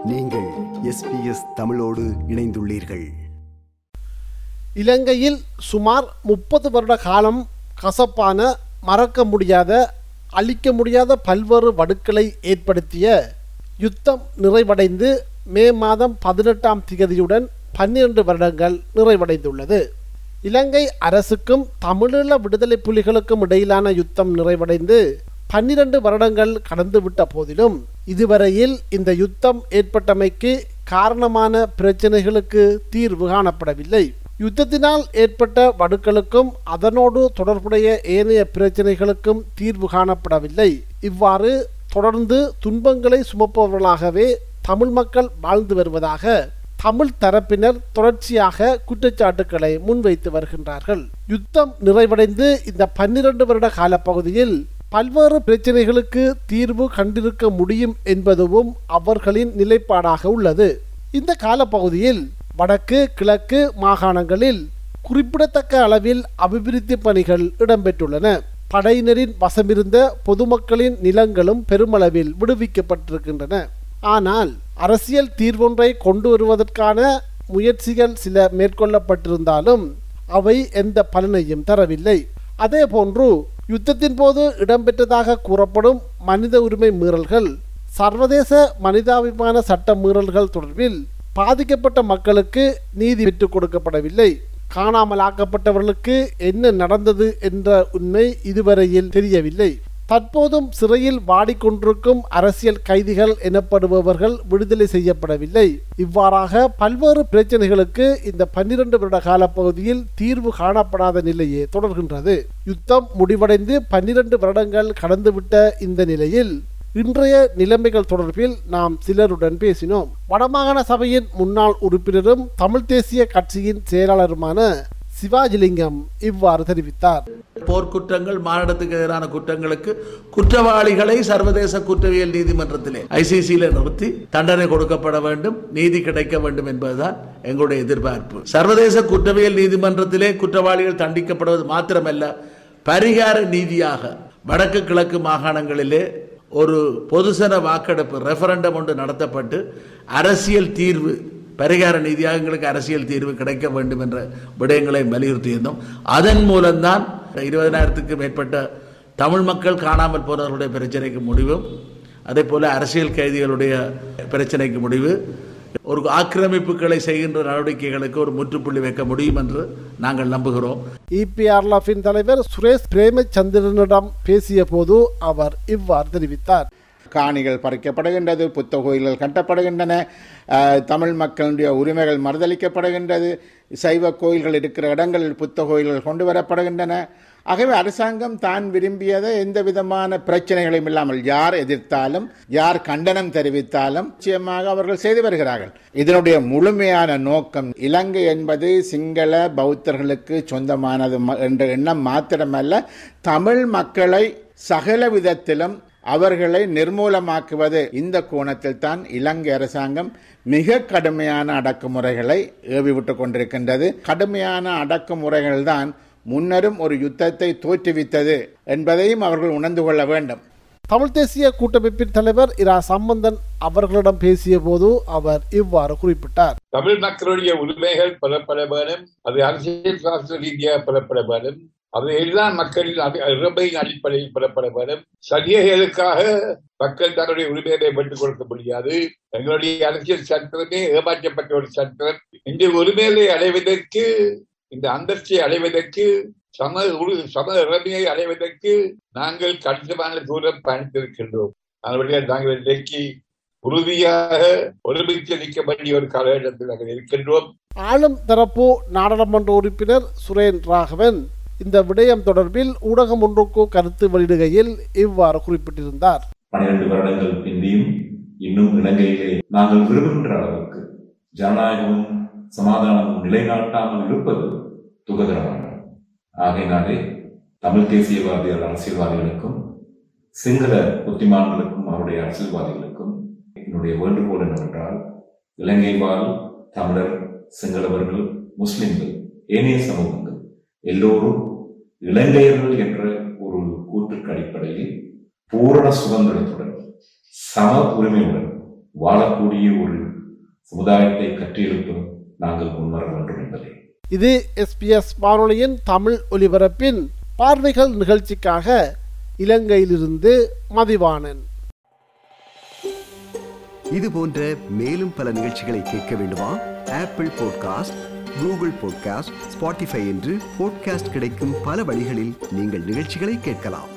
நீங்கள் எஸ்பிஎஸ் தமிழோடு இணைந்துள்ளீர்கள் இலங்கையில் சுமார் முப்பது வருட காலம் கசப்பான மறக்க முடியாத அழிக்க முடியாத பல்வேறு வடுக்களை ஏற்படுத்திய யுத்தம் நிறைவடைந்து மே மாதம் பதினெட்டாம் திகதியுடன் பன்னிரண்டு வருடங்கள் நிறைவடைந்துள்ளது இலங்கை அரசுக்கும் தமிழீழ விடுதலை புலிகளுக்கும் இடையிலான யுத்தம் நிறைவடைந்து பன்னிரண்டு வருடங்கள் கடந்துவிட்ட போதிலும் இதுவரையில் இந்த யுத்தம் ஏற்பட்டமைக்கு காரணமான பிரச்சனைகளுக்கு தீர்வு காணப்படவில்லை யுத்தத்தினால் ஏற்பட்ட வடுக்களுக்கும் அதனோடு தொடர்புடைய ஏனைய பிரச்சனைகளுக்கும் தீர்வு காணப்படவில்லை இவ்வாறு தொடர்ந்து துன்பங்களை சுமப்பவர்களாகவே தமிழ் மக்கள் வாழ்ந்து வருவதாக தமிழ் தரப்பினர் தொடர்ச்சியாக குற்றச்சாட்டுக்களை முன்வைத்து வருகின்றார்கள் யுத்தம் நிறைவடைந்து இந்த பன்னிரண்டு வருட காலப்பகுதியில் பல்வேறு பிரச்சனைகளுக்கு தீர்வு கண்டிருக்க முடியும் என்பதுவும் அவர்களின் நிலைப்பாடாக உள்ளது இந்த காலப்பகுதியில் வடக்கு கிழக்கு மாகாணங்களில் குறிப்பிடத்தக்க அளவில் அபிவிருத்தி பணிகள் இடம்பெற்றுள்ளன படையினரின் வசமிருந்த பொதுமக்களின் நிலங்களும் பெருமளவில் விடுவிக்கப்பட்டிருக்கின்றன ஆனால் அரசியல் தீர்வொன்றை கொண்டு வருவதற்கான முயற்சிகள் சில மேற்கொள்ளப்பட்டிருந்தாலும் அவை எந்த பலனையும் தரவில்லை அதேபோன்று யுத்தத்தின் போது இடம்பெற்றதாக கூறப்படும் மனித உரிமை மீறல்கள் சர்வதேச மனிதாபிமான சட்ட மீறல்கள் தொடர்பில் பாதிக்கப்பட்ட மக்களுக்கு நீதி பெற்றுக் கொடுக்கப்படவில்லை காணாமலாக்கப்பட்டவர்களுக்கு என்ன நடந்தது என்ற உண்மை இதுவரையில் தெரியவில்லை தற்போதும் சிறையில் வாடிக்கொண்டிருக்கும் அரசியல் கைதிகள் எனப்படுபவர்கள் விடுதலை செய்யப்படவில்லை இவ்வாறாக பல்வேறு பிரச்சனைகளுக்கு இந்த பன்னிரண்டு வருட கால பகுதியில் தீர்வு காணப்படாத நிலையே தொடர்கின்றது யுத்தம் முடிவடைந்து பன்னிரண்டு வருடங்கள் கடந்துவிட்ட இந்த நிலையில் இன்றைய நிலைமைகள் தொடர்பில் நாம் சிலருடன் பேசினோம் வடமாகாண சபையின் முன்னாள் உறுப்பினரும் தமிழ் தேசிய கட்சியின் செயலாளருமான சிவாஜிலிங்கம் இவ்வாறு தெரிவித்தார் போர்க்குற்றங்கள் மானிடத்துக்கு எதிரான குற்றங்களுக்கு குற்றவாளிகளை சர்வதேச குற்றவியல் நீதிமன்றத்திலே ஐசிசியில நிறுத்தி தண்டனை கொடுக்கப்பட வேண்டும் நீதி கிடைக்க வேண்டும் என்பதுதான் எங்களுடைய எதிர்பார்ப்பு சர்வதேச குற்றவியல் நீதிமன்றத்திலே குற்றவாளிகள் தண்டிக்கப்படுவது மாத்திரமல்ல பரிகார நீதியாக வடக்கு கிழக்கு மாகாணங்களிலே ஒரு பொதுசன வாக்கெடுப்பு ரெஃபரண்டம் ஒன்று நடத்தப்பட்டு அரசியல் தீர்வு பரிகார நீதியாக எங்களுக்கு அரசியல் தீர்வு கிடைக்க வேண்டும் என்ற விடயங்களை வலியுறுத்தியிருந்தோம் அதன் மூலம்தான் இருபதனாயிரத்துக்கு மேற்பட்ட தமிழ் மக்கள் காணாமல் போனவர்களுடைய பிரச்சனைக்கு முடிவும் அதே போல அரசியல் கைதிகளுடைய பிரச்சனைக்கு முடிவு ஒரு ஆக்கிரமிப்புகளை செய்கின்ற நடவடிக்கைகளுக்கு ஒரு முற்றுப்புள்ளி வைக்க முடியும் என்று நாங்கள் நம்புகிறோம் இபிஆர்எஃபின் தலைவர் சுரேஷ் பிரேமச்சந்திரனிடம் பேசிய போது அவர் இவ்வாறு தெரிவித்தார் காணிகள் பறிக்கப்படுகின்றது புத்த கோயில்கள் கட்டப்படுகின்றன அஹ், தமிழ் மக்களுடைய உரிமைகள் மறுதளிக்கப்படுகின்றது சைவ கோயில்கள் இருக்கிற இடங்களில் புத்த கோயில்கள் கொண்டு வரப்படுகின்றன ஆகவே அரசாங்கம் தான் விரும்பியதை எந்த விதமான பிரச்சனைகளும் இல்லாமல் யார் எதிர்த்தாலும் யார் கண்டனம் தெரிவித்தாலும் நிச்சயமாக அவர்கள் செய்து வருகிறார்கள் இதனுடைய முழுமையான நோக்கம் இலங்கை என்பது சிங்கள பௌத்தர்களுக்கு சொந்தமானது ம- என்ற எண்ணம் மாத்திரமல்ல தமிழ் மக்களை சகல விதத்திலும் அவர்களை நிர்மூலமாக்குவது இந்த கோணத்தில் தான் இலங்கை அரசாங்கம் மிக கடுமையான அடக்குமுறைகளை ஏவிவிட்டுக் கொண்டிருக்கின்றது கடுமையான அடக்குமுறைகள் தான் முன்னரும் ஒரு யுத்தத்தை தோற்றுவித்தது என்பதையும் அவர்கள் உணர்ந்து கொள்ள வேண்டும் தமிழ் தேசிய கூட்டமைப்பின் தலைவர் இரா சம்பந்தன் அவர்களிடம் பேசிய போது அவர் இவ்வாறு குறிப்பிட்டார் தமிழ் மக்களுடைய உரிமைகள் பெறப்பட வேண்டும் அது அரசியல் சாஸ்திர ரீதியாக பெறப்பட வேண்டும் அது எல்லா மக்களின் அடி- இறமையின் அடிப்படையில் பெறப்பட வேண்டும் சரியைகளுக்காக மக்கள் தன்னுடைய உரிமைகளை பெற்றுக் கொடுக்க முடியாது எங்களுடைய அரசியல் சட்டமே ஏமாற்றப்பட்ட ஒரு சட்டம் இந்த உரிமைகளை அடைவதற்கு இந்த அந்தஸ்தை அடைவதற்கு சம உரு- சம இறமையை அடைவதற்கு நாங்கள் கணிசமான தூரம் பயணித்திருக்கின்றோம் அதனுடைய நாங்கள் இன்றைக்கு உறுதியாக ஒருமித்து நிற்க வேண்டிய ஒரு காலகட்டத்தில் நாங்கள் இருக்கின்றோம் ஆளும் தரப்பு நாடாளுமன்ற உறுப்பினர் சுரேன் ராகவன் இந்த விடயம் தொடர்பில் ஊடகம் ஒன்றுக்கு கருத்து வெளியிடுகையில் இவ்வாறு குறிப்பிட்டிருந்தார் பன்னிரண்டு வருடங்கள் பிந்தியும் இன்னும் இலங்கையிலே நாங்கள் விரும்புகின்ற அளவுக்கு ஜனநாயகமும் சமாதானமும் நிலைநாட்டாமல் இருப்பது துககரமானது ஆகையினாலே தமிழ் தேசியவாதிகள் அரசியல்வாதிகளுக்கும் சிங்கள புத்திமான்களுக்கும் அவருடைய அரசியல்வாதிகளுக்கும் என்னுடைய வேண்டுகோள் என்னவென்றால் இலங்கை வாழ் தமிழர் சிங்களவர்கள் முஸ்லிம்கள் ஏனைய சமூகங்கள் எல்லோரும் இலங்கையர்கள் என்ற ஒரு கூற்றுக்கு அடிப்படையில் பூரண சுதந்திரத்துடன் சம உரிமையுடன் வாழக்கூடிய ஒரு சமுதாயத்தை கற்றியெழுப்ப நாங்கள் முன்வர வேண்டும் என்பதே இது எஸ்பிஎஸ் வானொலியின் தமிழ் ஒலிபரப்பின் பார்வைகள் நிகழ்ச்சிக்காக இலங்கையிலிருந்து மதிவாணன் இது போன்ற மேலும் பல நிகழ்ச்சிகளை கேட்க வேண்டுமா Apple podcast Google podcast Spotify என்று பாட்காஸ்ட் கிடைக்கும் பல வழிகளில் நீங்கள் நிகழ்ச்சிகளை கேட்கலாம்